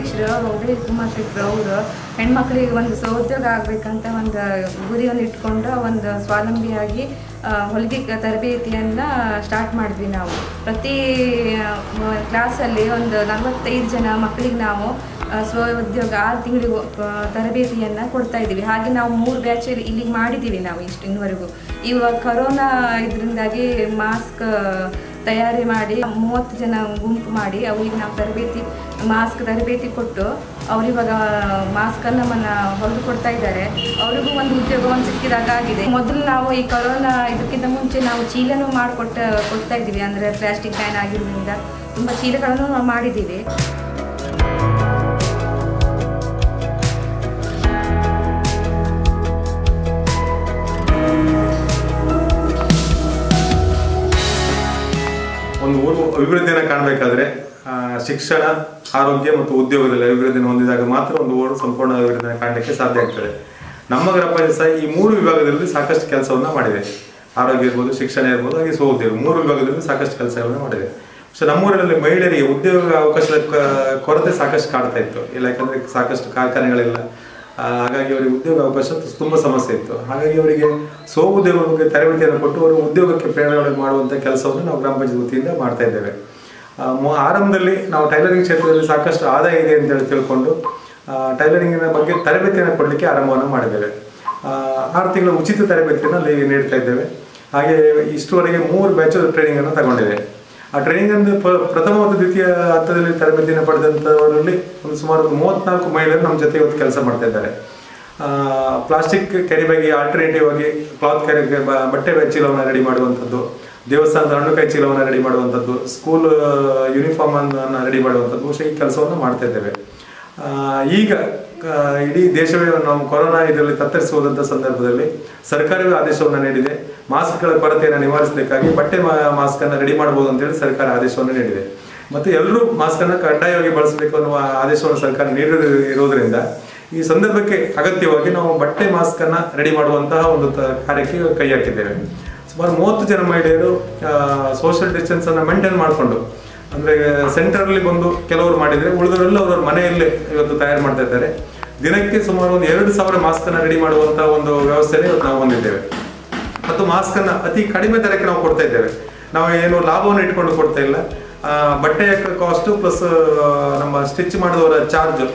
ಅಧ್ಯಕ್ಷರು ಉದಯ್ ಕುಮಾರ್ ಶೆಟ್ಟಿ ಅವರು ಹೆಣ್ಮಕ್ಳಿಗೆ ಒಂದು ಸ್ವೋದ್ಯೋಗ ಆಗಬೇಕಂತ ಒಂದು ಗುರಿಯನ್ನು ಇಟ್ಕೊಂಡು ಒಂದು ಸ್ವಾವಲಂಬಿಯಾಗಿ ಆ, ಹೊಲಿಗೆ ಕ- ತರಬೇತಿಯನ್ನು ಸ್ಟಾರ್ಟ್ ಮಾಡಿದ್ವಿ ನಾವು ಪ್ರತಿ ಕ್ಲಾಸಲ್ಲಿ ಒಂದು ನಲವತ್ತೈದು ಜನ ಮಕ್ಕಳಿಗೆ ನಾವು ಆ, ಸ್ವ ಉದ್ಯೋಗ ಆರು ತಿಂಗಳಿಗೂ ತರಬೇತಿಯನ್ನು ಕೊಡ್ತಾ ಇದ್ದೀವಿ ಹಾಗೆ ನಾವು ಮೂರು ಬ್ಯಾಚ್ ಇಲ್ಲಿಗೆ ಮಾಡಿದ್ದೀವಿ ನಾವು ಇಷ್ಟು ಇನ್ನುವರೆಗೂ ಇವಾಗ ಕರೋನಾ ಇದರಿಂದಾಗಿ ಮಾಸ್ಕ್ ತಯಾರಿ ಮಾಡಿ ಮೂವತ್ತು ಜನ ಗುಂಪು ಮಾಡಿ ಅವರಿಗೆ ನಾವು ತರಬೇತಿ ಮಾಸ್ಕ್ ತರಬೇತಿ ಕೊಟ್ಟು ಅವರಿವಾಗ ಮಾಸ್ಕನ್ನು ನಮ್ಮನ್ನು ಹೊಲಿದು ಕೊಡ್ತಾ ಇದ್ದಾರೆ ಅವರಿಗೂ ಒಂದು ಉದ್ಯೋಗವನ್ನು ಸಿಕ್ಕಿದಾಗ ಆಗಿದೆ ಮೊದಲು ನಾವು ಈ ಕೊರೋನಾ ಇದಕ್ಕಿಂತ ಮುಂಚೆ ನಾವು ಚೀಲನೂ ಮಾಡಿಕೊಟ್ಟ ಕೊಡ್ತಾ ಇದ್ದೀವಿ ಅಂದರೆ ಪ್ಲಾಸ್ಟಿಕ್ ಬ್ಯಾನ್ ಆಗಿರೋದ್ರಿಂದ ತುಂಬ ಚೀಲಗಳನ್ನು ನಾವು ಮಾಡಿದ್ದೀವಿ ಒಂದು ಊರು ಅಭಿವೃದ್ಧಿಯನ್ನು ಕಾಣಬೇಕಾದ್ರೆ ಆ, ಶಿಕ್ಷಣ ಆರೋಗ್ಯ ಮತ್ತು ಉದ್ಯೋಗದಲ್ಲಿ ಅಭಿವೃದ್ಧಿಯನ್ನು ಹೊಂದಿದಾಗ ಮಾತ್ರ ಒಂದು ಊರು ಸಂಪೂರ್ಣ ಅಭಿವೃದ್ಧಿಯನ್ನು ಕಾಣಲಿಕ್ಕೆ ಸಾಧ್ಯ ಆಗ್ತದೆ ನಮ್ಮ ಗ್ರಾಮ ಪಂಚಾಯತ್ ಸಹ ಈ ಮೂರು ವಿಭಾಗದಲ್ಲಿ ಸಾಕಷ್ಟು ಕೆಲಸವನ್ನು ಮಾಡಿದೆ ಆರೋಗ್ಯ ಇರ್ಬೋದು ಶಿಕ್ಷಣ ಇರ್ಬೋದು ಹಾಗೆ ಸ್ವಉದ್ಯೋಗ ಮೂರು ವಿಭಾಗದಲ್ಲಿ ಸಾಕಷ್ಟು ಕೆಲಸಗಳನ್ನು ಮಾಡಿದೆ ಸೊ ನಮ್ಮೂರಲ್ಲಿ ಮಹಿಳೆಯರಿಗೆ ಉದ್ಯೋಗ ಅವಕಾಶದ ಕ- ಕೊರತೆ ಸಾಕಷ್ಟು ಕಾಡ್ತಾ ಇತ್ತು ಇಲ್ಲ ಯಾಕಂದ್ರೆ ಸಾಕಷ್ಟು ಕಾರ್ಖಾನೆಗಳಿಲ್ಲ ಆ, ಹಾಗಾಗಿ ಅವರಿಗೆ ಉದ್ಯೋಗ ಅವಕಾಶ ತುಂಬ ಸಮಸ್ಯೆ ಇತ್ತು ಹಾಗಾಗಿ ಅವರಿಗೆ ಸ್ವ ಉದ್ಯೋಗ ಬಗ್ಗೆ ತರಬೇತಿಯನ್ನು ಕೊಟ್ಟು ಅವರು ಉದ್ಯೋಗಕ್ಕೆ ಪ್ರೇರಣೆ ಮಾಡುವಂಥ ಕೆಲಸವನ್ನು ನಾವು ಗ್ರಾಮ ಪಂಚಾಯತ್ ವತಿಯಿಂದ ಮಾಡ್ತಾ ಇದ್ದೇವೆ ಆ, ಮೊ- ಆರಂಭದಲ್ಲಿ ನಾವು ಟೈಲರಿಂಗ್ ಕ್ಷೇತ್ರದಲ್ಲಿ ಸಾಕಷ್ಟು ಆದಾಯ ಇದೆ ಅಂತ ಹೇಳಿ ತಿಳ್ಕೊಂಡು ಆ, ಟೈಲರಿಂಗಿನ ಬಗ್ಗೆ ತರಬೇತಿಯನ್ನು ಕೊಡಲಿಕ್ಕೆ ಆರಂಭವನ್ನು ಮಾಡಿದ್ದೇವೆ ಆ, ಆರು ತಿಂಗಳ ಉಚಿತ ತರಬೇತಿಯನ್ನು ಅಲ್ಲಿ ನೀಡ್ತಾ ಇದ್ದೇವೆ ಹಾಗೆ ಇಷ್ಟುವರೆಗೆ ಮೂರು ಬ್ಯಾಚ್ ಟ್ರೈನಿಂಗನ್ನು ತಗೊಂಡಿದೆ ಆ ಟ್ರೈನಿಂಗ್ ಅಂದ್ರೆ ಪ- ಪ್ರಥಮ ಮತ್ತು ದ್ವಿತೀಯ ಹಂತದಲ್ಲಿ ತರಬೇತಿಯನ್ನು ಪಡೆದಂಥವರಲ್ಲಿ ಒಂದು ಸುಮಾರು ಒಂದು ಮೂವತ್ನಾಲ್ಕು ಮಹಿಳೆಯರು ನಮ್ಮ ಜೊತೆ ಇವತ್ತು ಕೆಲಸ ಮಾಡ್ತಾ ಇದ್ದಾರೆ ಪ್ಲಾಸ್ಟಿಕ್ ಕ್ಯಾರಿ ಬ್ಯಾಗಿ ಆಲ್ಟರ್ನೇಟಿವ್ ಆಗಿ ಕ್ಲಾತ್ ಕ್ಯಾರಿ ಬಟ್ಟೆ ಬ್ಯಾಗ್ ಚೀಲವನ್ನು ರೆಡಿ ಮಾಡುವಂಥದ್ದು ದೇವಸ್ಥಾನದ ಹಣ್ಣುಕಾಯಿ ಚೀಲವನ್ನು ರೆಡಿ ಮಾಡುವಂಥದ್ದು ಸ್ಕೂಲ್ ಯೂನಿಫಾರ್ಮ್ ಅನ್ನು ರೆಡಿ ಮಾಡುವಂಥದ್ದು ಬಹುಶಃ ಈ ಕೆಲಸವನ್ನು ಮಾಡ್ತಾ ಇದ್ದೇವೆ ಆ, ಈಗ ಆ, ಇಡೀ ದೇಶವೇ ನಾವು ಕೊರೋನಾ ಇದರಲ್ಲಿ ತತ್ತರಿಸುವುದಂಥ ಸಂದರ್ಭದಲ್ಲಿ ಸರ್ಕಾರವೇ ಆದೇಶವನ್ನು ನೀಡಿದೆ ಮಾಸ್ಕ್ಗಳ ಕೊರತೆಯನ್ನು ನಿವಾರಿಸಲಿಕ್ಕಾಗಿ ಬಟ್ಟೆ ಮಾಸ್ಕ್ ಅನ್ನು ರೆಡಿ ಮಾಡಬಹುದು ಅಂತೇಳಿ ಸರ್ಕಾರ ಆದೇಶವನ್ನು ನೀಡಿದೆ ಮತ್ತು ಎಲ್ಲರೂ ಮಾಸ್ಕ್ ಅನ್ನು ಕಡ್ಡಾಯವಾಗಿ ಬಳಸಬೇಕು ಅನ್ನುವ ಆದೇಶವನ್ನು ಸರ್ಕಾರ ನೀಡಿರುವುದರಿಂದ ಈ ಸಂದರ್ಭಕ್ಕೆ ಅಗತ್ಯವಾಗಿ ನಾವು ಬಟ್ಟೆ ಮಾಸ್ಕ್ ಅನ್ನ ರೆಡಿ ಮಾಡುವಂತಹ ಒಂದು ತ- ಕಾರ್ಯಕ್ಕೆ ಕೈ ಹಾಕಿದ್ದೇವೆ ಸುಮಾರು ಮೂವತ್ತು ಜನ ಮಹಿಳೆಯರು ಸೋಷಿಯಲ್ ಡಿಸ್ಟೆನ್ಸ್ ಅನ್ನ ಮೇಂಟೈನ್ ಮಾಡಿಕೊಂಡು ಅಂದ್ರೆ ಸೆಂಟರ್ ಅಲ್ಲಿ ಬಂದು ಕೆಲವರು ಮಾಡಿದ್ರೆ ಉಳಿದವರೆಲ್ಲ ಅವರವ್ರ ಮನೆಯಲ್ಲೇ ಇವತ್ತು ತಯಾರು ಮಾಡ್ತಾ ಇದ್ದಾರೆ ದಿನಕ್ಕೆ ಸುಮಾರು ಒಂದು ಎರಡು ಸಾವಿರ ಮಾಸ್ಕ್ ಅನ್ನ ರೆಡಿ ಮಾಡುವಂತಹ ಒಂದು ವ್ಯವಸ್ಥೆನೇ ಇವತ್ತು ನಾವು ಹೊಂದಿದ್ದೇವೆ ಮತ್ತು ಮಾಸ್ಕ್ ಅನ್ನ ಅತಿ ಕಡಿಮೆ ದರಕ್ಕೆ ನಾವು ಕೊಡ್ತಾ ಇದ್ದೇವೆ ನಾವು ಏನು ಲಾಭವನ್ನು ಇಟ್ಕೊಂಡು ಕೊಡ್ತಾ ಇಲ್ಲ ಆ, ಬಟ್ಟೆಯ ಕಾಸ್ಟ್ ಪ್ಲಸ್ ನಮ್ಮ ಸ್ಟಿಚ್ ಮಾಡಿದವರ ಚಾರ್ಜ್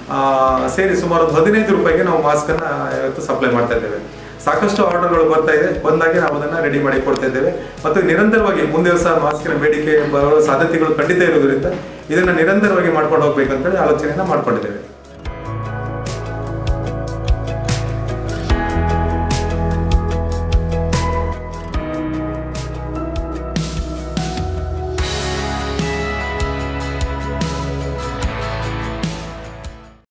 ಸೇರಿ ಸುಮಾರು ಒಂದು ಹದಿನೈದು ರೂಪಾಯಿಗೆ ನಾವು ಮಾಸ್ಕ್ ಅನ್ನ ಇವತ್ತು ಸಪ್ಲೈ ಮಾಡ್ತಾ ಇದ್ದೇವೆ ಸಾಕಷ್ಟು ಆರ್ಡರ್ಗಳು ಬರ್ತಾ ಇದೆ ಬಂದಾಗೆ ನಾವು ಅದನ್ನ ರೆಡಿ ಮಾಡಿ ಕೊಡ್ತಾ ಇದ್ದೇವೆ ಮತ್ತು ನಿರಂತರವಾಗಿ ಮುಂದೆ ಸಹ ಮಾಸ್ಕಿನ ಬೇಡಿಕೆ ಬರುವ ಸಾಧ್ಯತೆಗಳು ಖಂಡಿತ ಇರುವುದರಿಂದ ಇದನ್ನ ನಿರಂತರವಾಗಿ ಮಾಡ್ಕೊಂಡು ಹೋಗ್ಬೇಕಂತೇಳಿ ಆಲೋಚನೆಯನ್ನ ಮಾಡ್ಕೊಂಡಿದ್ದೇವೆ